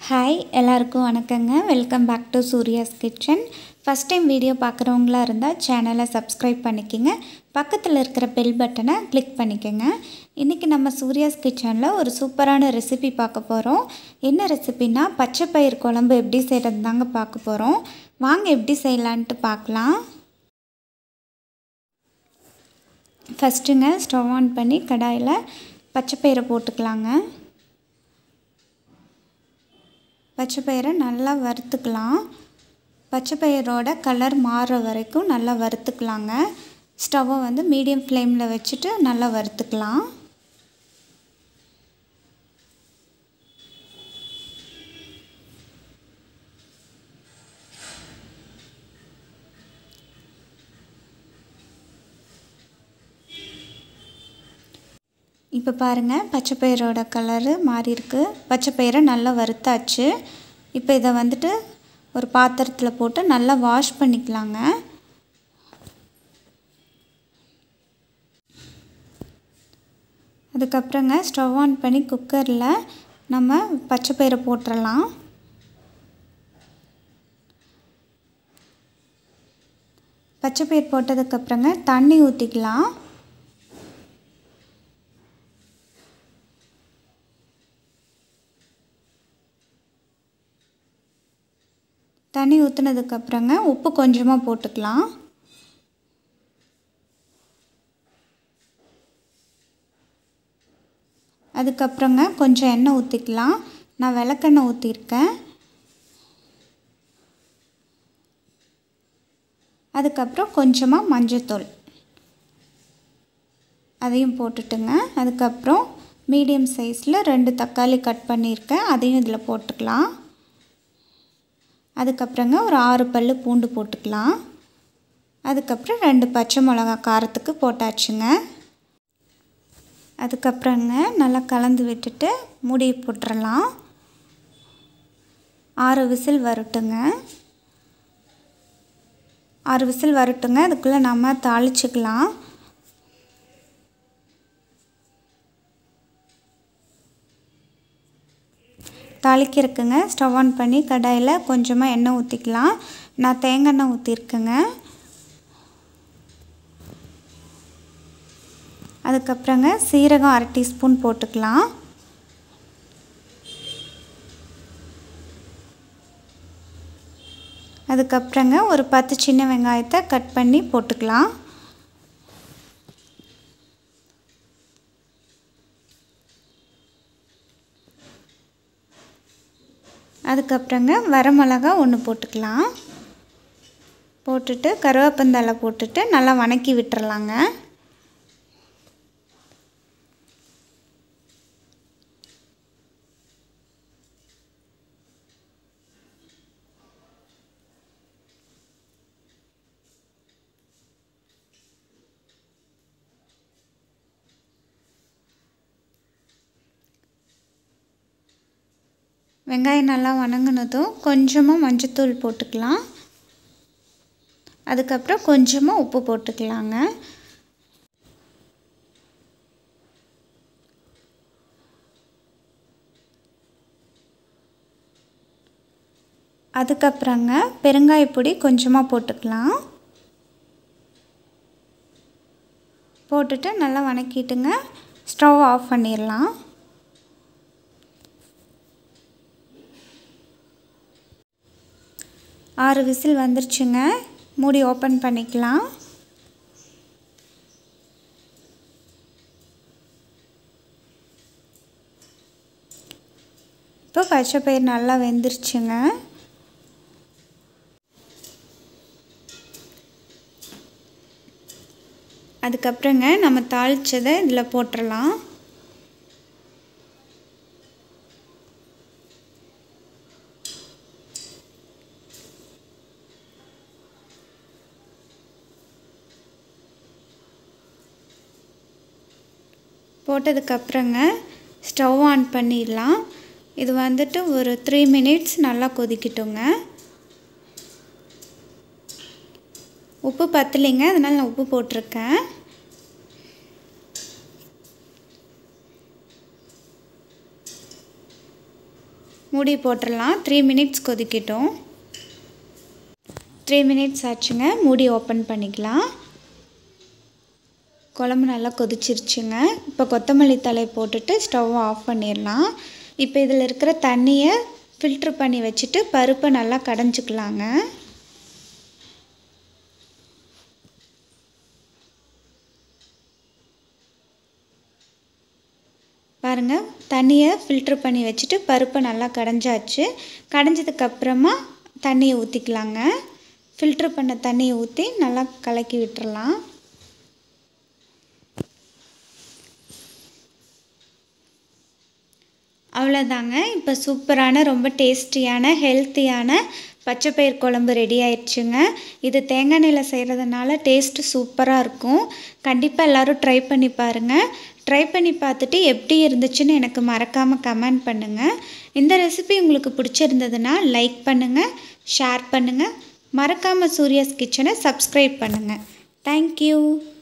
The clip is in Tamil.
ஹாய் எல்லாருக்கும் வணக்கங்க welcome back to Surya's kitchen first time video பார்க்குறவங்களா இருந்தால் சேனலை சப்ஸ்கிரைப் பண்ணிக்கோங்க பக்கத்தில் இருக்கிற பெல் பட்டனை கிளிக் பண்ணிக்கோங்க இன்றைக்கி நம்ம சூர்யாஸ் கிச்சனில் ஒரு சூப்பரான ரெசிபி பார்க்க போகிறோம் என்ன ரெசிபினா பச்சை பயிர் குழம்பு எப்படி செய்கிறது தாங்க பார்க்க போகிறோம் வாங்க எப்படி செய்யலான்ட்டு பார்க்கலாம் ஃபஸ்ட்டுங்க ஸ்டவ் ஆன் பண்ணி கடாயில் பச்சை பயிரை போட்டுக்கலாங்க பச்சை பயிரை நல்லா வறுத்துக்கலாம் பச்சை பயிரோட கலர் மாறுற வரைக்கும் நல்லா வறுத்துக்கலாங்க ஸ்டவ்வை வந்து மீடியம் ஃப்ளேமில் வச்சுட்டு நல்லா வறுத்துக்கலாம் இப்போ பாருங்கள் பச்சை பயிரோட கலரு மாறி இருக்கு பச்சை பயிரை நல்லா வறுத்தாச்சு இப்போ இதை வந்துட்டு ஒரு பாத்திரத்தில் போட்டு நல்லா வாஷ் பண்ணிக்கலாங்க அதுக்கப்புறங்க ஸ்டவ் ஆன் பண்ணி குக்கரில் நம்ம பச்சை பயிரை போட்டுடலாம் பச்சை பயிர் போட்டதுக்கப்புறங்க தண்ணி ஊற்றிக்கலாம் தண்ணி ஊற்றுனதுக்கப்புறங்க உப்பு கொஞ்சமாக போட்டுக்கலாம் அதுக்கப்புறங்க கொஞ்சம் எண்ணெய் ஊற்றிக்கலாம் நான் விளக்கெண்ணெய் ஊற்றிருக்கேன் அதுக்கப்புறம் கொஞ்சமாக மஞ்சத்தூள் அதையும் போட்டுட்டுங்க அதுக்கப்புறம் மீடியம் சைஸில் ரெண்டு தக்காளி கட் பண்ணியிருக்கேன் அதையும் இதில் போட்டுக்கலாம் அதுக்கப்புறங்க ஒரு ஆறு பல் பூண்டு போட்டுக்கலாம் அதுக்கப்புறம் ரெண்டு பச்சை மிளகா காரத்துக்கு போட்டாச்சுங்க அதுக்கப்புறங்க நல்லா கலந்து விட்டுட்டு மூடி போட்டுடலாம் ஆறு விசில் வரட்டுங்க ஆறு விசில் வரட்டுங்க அதுக்குள்ளே நம்ம தாளிச்சிக்கலாம் தாளிக்கிறதுக்குங்க ஸ்டவ் ஆன் பண்ணி கடாயில் கொஞ்சமாக எண்ணெய் ஊற்றிக்கலாம் நான் தேங்காய் எண்ணெய் ஊற்றிருக்கேங்க அதுக்கப்புறங்க சீரகம் அரை டீஸ்பூன் போட்டுக்கலாம் அதுக்கப்புறங்க ஒரு பத்து சின்ன வெங்காயத்தை கட் பண்ணி போட்டுக்கலாம் அதுக்கப்புறங்க வரமிளகா ஒன்று போட்டுக்கலாம் போட்டுட்டு கருவேப்பந்தலை போட்டுட்டு நல்லா வணக்கி விட்டுறலாங்க வெங்காயம் நல்லா வணங்கினதும் கொஞ்சமாக மஞ்சத்தூள் போட்டுக்கலாம் அதுக்கப்புறம் கொஞ்சமாக உப்பு போட்டுக்கலாங்க அதுக்கப்புறங்க பெருங்காயப்பொடி கொஞ்சமாக போட்டுக்கலாம் போட்டுட்டு நல்லா வணக்கிட்டுங்க ஸ்டவ் ஆஃப் பண்ணிடலாம் ஆறு விசில் வந்துருச்சுங்க மூடி ஓப்பன் பண்ணிக்கலாம் இப்போ பச்சை பயிர் நல்லா வெந்துருச்சுங்க அதுக்கப்புறங்க நம்ம தாளித்ததை இதில் போட்டுடலாம் போட்டதுக்கப்புறங்க ஸ்டவ் ஆன் பண்ணிடலாம் இது வந்துட்டு ஒரு த்ரீ மினிட்ஸ் நல்லா கொதிக்கட்டுங்க உப்பு பத்தலைங்க அதனால் நான் உப்பு போட்டிருக்கேன் மூடி போட்டுடலாம் த்ரீ மினிட்ஸ் கொதிக்கட்டும் த்ரீ மினிட்ஸ் ஆச்சுங்க மூடி ஓப்பன் பண்ணிக்கலாம் குழம்பு நல்லா கொதிச்சிருச்சுங்க இப்போ கொத்தமல்லி தலை போட்டுட்டு ஸ்டவ்வை ஆஃப் பண்ணிடலாம் இப்போ இதில் இருக்கிற தண்ணியை ஃபில்ட்ரு பண்ணி வச்சுட்டு பருப்பை நல்லா கடைஞ்சிக்கலாங்க பாருங்கள் தண்ணியை ஃபில்ட்ரு பண்ணி வச்சுட்டு பருப்பை நல்லா கடைஞ்சாச்சு கடைஞ்சதுக்கப்புறமா தண்ணியை ஊற்றிக்கலாங்க ஃபில்ட்ரு பண்ண தண்ணியை ஊற்றி நல்லா கலக்கி விட்டுறலாம் அவ்வளோதாங்க இப்போ சூப்பரான ரொம்ப டேஸ்டியான ஹெல்த்தியான பச்சைப்பயிர் குழம்பு ரெடி ஆயிடுச்சுங்க இது தேங்காய் எண்ணெயில் செய்கிறதுனால டேஸ்ட்டு சூப்பராக இருக்கும் கண்டிப்பாக எல்லோரும் ட்ரை பண்ணி பாருங்கள் ட்ரை பண்ணி பார்த்துட்டு எப்படி இருந்துச்சுன்னு எனக்கு மறக்காமல் கமெண்ட் பண்ணுங்கள் இந்த ரெசிபி உங்களுக்கு பிடிச்சிருந்ததுன்னா லைக் பண்ணுங்கள் ஷேர் பண்ணுங்கள் மறக்காமல் சூர்யாஸ் கிச்சனை சப்ஸ்கிரைப் பண்ணுங்கள் தேங்க்யூ